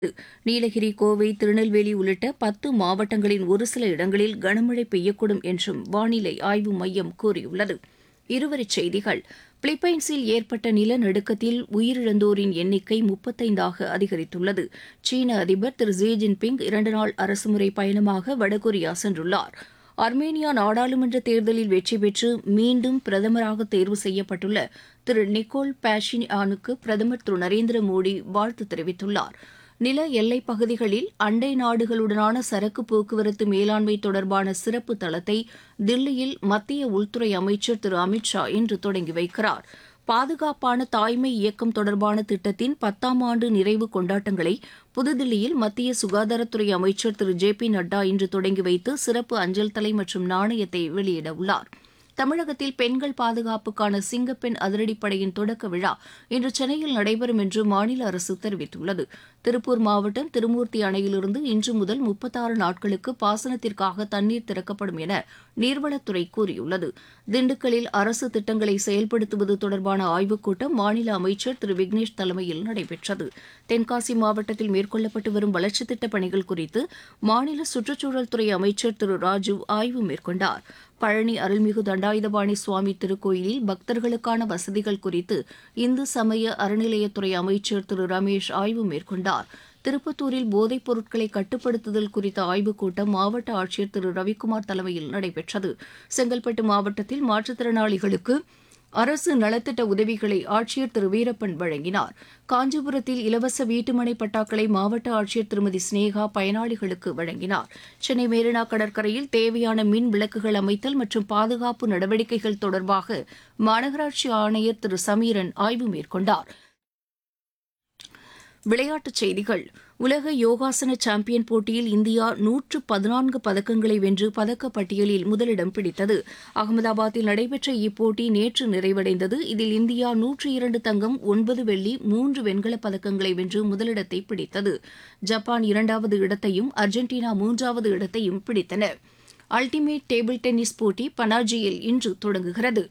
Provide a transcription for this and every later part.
நீலகிரி கோவை திருநெல்வேலி உள்ளிட்ட பத்து மாவட்டங்களின் ஒரு சில இடங்களில் கனமழை பெய்யக்கூடும் என்றும் வானிலை ஆய்வு மையம் கூறியுள்ளது இருவரிச் செய்திகள் பிலிப்பைன்ஸில் ஏற்பட்ட நிலநடுக்கத்தில் உயிரிழந்தோரின் எண்ணிக்கை முப்பத்தைந்தாக அதிகரித்துள்ளது சீன அதிபர் திரு ஜி ஜின்பிங் இரண்டு நாள் அரசுமுறை பயணமாக வடகொரியா சென்றுள்ளார் அர்மேனியா நாடாளுமன்ற தேர்தலில் வெற்றி பெற்று மீண்டும் பிரதமராக தேர்வு செய்யப்பட்டுள்ள திரு நிக்கோல் பாஷின்யானுக்கு பிரதமர் திரு நரேந்திர மோடி வாழ்த்து தெரிவித்துள்ளார் நில எல்லைப் பகுதிகளில் அண்டை நாடுகளுடனான சரக்கு போக்குவரத்து மேலாண்மை தொடர்பான சிறப்பு தளத்தை தில்லியில் மத்திய உள்துறை அமைச்சர் திரு அமித் ஷா இன்று தொடங்கி வைக்கிறார் பாதுகாப்பான தாய்மை இயக்கம் தொடர்பான திட்டத்தின் பத்தாம் ஆண்டு நிறைவு கொண்டாட்டங்களை புதுதில்லியில் மத்திய சுகாதாரத்துறை அமைச்சர் திரு ஜே பி நட்டா இன்று தொடங்கி வைத்து சிறப்பு அஞ்சல் தலை மற்றும் நாணயத்தை வெளியிடவுள்ளார் தமிழகத்தில் பெண்கள் பாதுகாப்புக்கான சிங்கப்பெண் அதிரடிப்படையின் தொடக்க விழா இன்று சென்னையில் நடைபெறும் என்று மாநில அரசு தெரிவித்துள்ளது திருப்பூர் மாவட்டம் திருமூர்த்தி அணையிலிருந்து இன்று முதல் முப்பத்தாறு நாட்களுக்கு பாசனத்திற்காக தண்ணீர் திறக்கப்படும் என நீர்வளத்துறை கூறியுள்ளது திண்டுக்கல்லில் அரசு திட்டங்களை செயல்படுத்துவது தொடர்பான ஆய்வுக் கூட்டம் மாநில அமைச்சர் திரு விக்னேஷ் தலைமையில் நடைபெற்றது தென்காசி மாவட்டத்தில் மேற்கொள்ளப்பட்டு வரும் வளர்ச்சித் திட்டப் பணிகள் குறித்து மாநில சுற்றுச்சூழல் துறை அமைச்சர் திரு ராஜு ஆய்வு மேற்கொண்டார் பழனி அருள்மிகு தண்டாயுதபாணி சுவாமி திருக்கோயிலில் பக்தர்களுக்கான வசதிகள் குறித்து இந்து சமய அறநிலையத்துறை அமைச்சர் திரு ரமேஷ் ஆய்வு மேற்கொண்டார் திருப்பத்தூரில் போதைப் பொருட்களை கட்டுப்படுத்துதல் குறித்த ஆய்வுக் கூட்டம் மாவட்ட ஆட்சியர் திரு ரவிக்குமார் தலைமையில் நடைபெற்றது செங்கல்பட்டு மாவட்டத்தில் மாற்றுத்திறனாளிகளுக்கு அரசு நலத்திட்ட உதவிகளை ஆட்சியர் திரு வீரப்பன் வழங்கினார் காஞ்சிபுரத்தில் இலவச வீட்டுமனை பட்டாக்களை மாவட்ட ஆட்சியர் திருமதி ஸ்னேகா பயனாளிகளுக்கு வழங்கினார் சென்னை மெரினா கடற்கரையில் தேவையான மின் விளக்குகள் அமைத்தல் மற்றும் பாதுகாப்பு நடவடிக்கைகள் தொடர்பாக மாநகராட்சி ஆணையர் திரு சமீரன் ஆய்வு மேற்கொண்டார் விளையாட்டுச் செய்திகள் உலக யோகாசன சாம்பியன் போட்டியில் இந்தியா நூற்று பதினான்கு பதக்கங்களை வென்று பதக்கப் பட்டியலில் முதலிடம் பிடித்தது அகமதாபாத்தில் நடைபெற்ற இப்போட்டி நேற்று நிறைவடைந்தது இதில் இந்தியா நூற்று இரண்டு தங்கம் ஒன்பது வெள்ளி மூன்று வெண்கலப் பதக்கங்களை வென்று முதலிடத்தை பிடித்தது ஜப்பான் இரண்டாவது இடத்தையும் அர்ஜென்டினா மூன்றாவது இடத்தையும் பிடித்தன அல்டிமேட் டேபிள் டென்னிஸ் போட்டி பனாஜியில் இன்று தொடங்குகிறது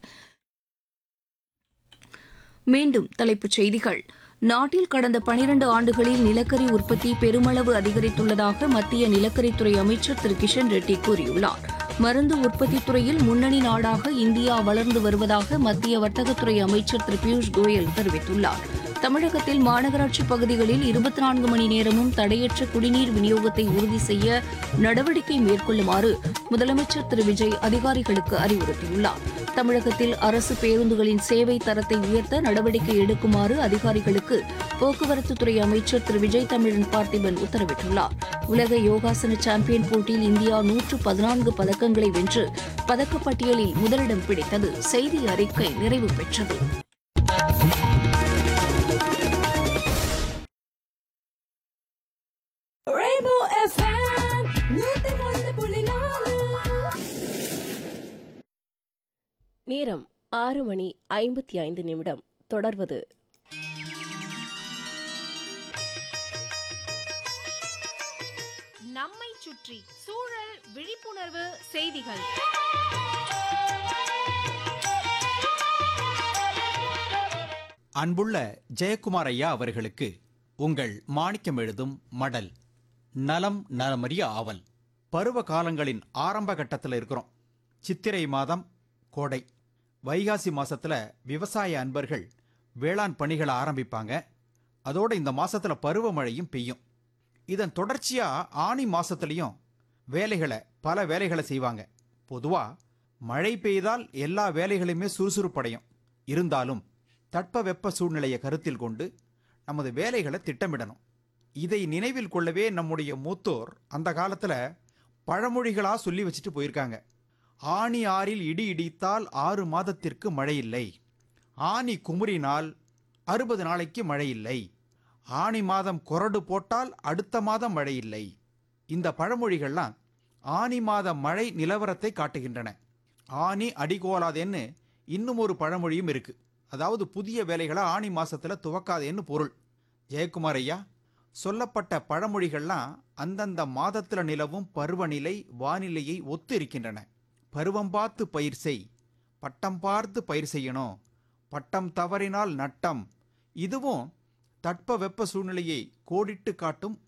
மீண்டும் தலைப்புச் செய்திகள் நாட்டில் கடந்த பனிரண்டு ஆண்டுகளில் நிலக்கரி உற்பத்தி பெருமளவு அதிகரித்துள்ளதாக மத்திய நிலக்கரித்துறை அமைச்சர் திரு கிஷன் ரெட்டி கூறியுள்ளார் மருந்து உற்பத்தித் துறையில் முன்னணி நாடாக இந்தியா வளர்ந்து வருவதாக மத்திய வர்த்தகத்துறை அமைச்சர் திரு பியூஷ் கோயல் தெரிவித்துள்ளார் தமிழகத்தில் மாநகராட்சி பகுதிகளில் இருபத்தி நான்கு மணி நேரமும் தடையற்ற குடிநீர் விநியோகத்தை உறுதி செய்ய நடவடிக்கை மேற்கொள்ளுமாறு முதலமைச்சர் திரு விஜய் அதிகாரிகளுக்கு அறிவுறுத்தியுள்ளார் தமிழகத்தில் அரசு பேருந்துகளின் சேவை தரத்தை உயர்த்த நடவடிக்கை எடுக்குமாறு அதிகாரிகளுக்கு போக்குவரத்துத்துறை அமைச்சர் திரு விஜய் தமிழன் பார்த்திபன் உத்தரவிட்டுள்ளார் உலக யோகாசன சாம்பியன் போட்டியில் இந்தியா நூற்று பதினான்கு பதக்கங்களை வென்று பதக்கப்பட்டியலில் முதலிடம் பிடித்தது செய்தி அறிக்கை நிறைவு பெற்றது Rainbow FM, நூத்தி ஒன்று புள்ளி நாலு. நேரம் ஆறு மணி ஐம்பத்தி ஐந்து நிமிடம் தொடர்வது நம்மை சுற்றி சூழல் விழிப்புணர்வு செய்திகள் அன்புள்ள ஜெயக்குமார் ஐயா அவர்களுக்கு உங்கள் மாணிக்கம் எழுதும் மடல் நலம் நலமறிய ஆவல் பருவ காலங்களின் ஆரம்ப கட்டத்தில் இருக்கிறோம் சித்திரை மாதம் கோடை வைகாசி மாசத்துல விவசாய அன்பர்கள் வேளாண் பணிகளை ஆரம்பிப்பாங்க அதோட இந்த மாசத்துல பருவமழையும் பெய்யும் இதன் தொடர்ச்சியா ஆனி மாசத்துலயும் வேலைகளை பல வேலைகளை செய்வாங்க பொதுவா மழை பெய்தால் எல்லா வேலைகளுமே சுறுசுறுப்படையும் இருந்தாலும் தட்பவெப்ப சூழ்நிலையை கருத்தில் கொண்டு நமது வேலைகளை திட்டமிடணும் இதை நினைவில் கொள்ளவே நம்முடைய மூத்தோர் அந்த காலத்துல பழமொழிகளா சொல்லி வச்சுட்டு போயிருக்காங்க ஆணி ஆறில் இடி இடித்தால் ஆறு மாதத்திற்கு மழை இல்லை ஆனி குமுறினால் அறுபது நாளைக்கு மழை இல்லை ஆனி மாதம் கொரடு போட்டால் அடுத்த மாதம் மழை இல்லை இந்த பழமொழிகள்லாம் ஆனி மாத மழை நிலவரத்தை காட்டுகின்றன ஆனி அடிகோலாதேன்னு இன்னும் ஒரு பழமொழியும் இருக்கு அதாவது புதிய வேலைகளை ஆனி மாசத்துல துவக்காதேன்னு பொருள் ஜெயக்குமார் ஐயா சொல்லப்பட்ட பழமொழிகள்லாம் அந்தந்த மாதத்துல நிலவும் பருவநிலை வானிலையை ஒத்து இருக்கின்றன பருவம் பார்த்து பயிர் செய் பட்டம் பார்த்து பயிர் செய்யணும் பட்டம் தவறினால் நட்டம் இதுவும் தட்ப வெப்ப சூழ்நிலையை கோடிட்டு காட்டும்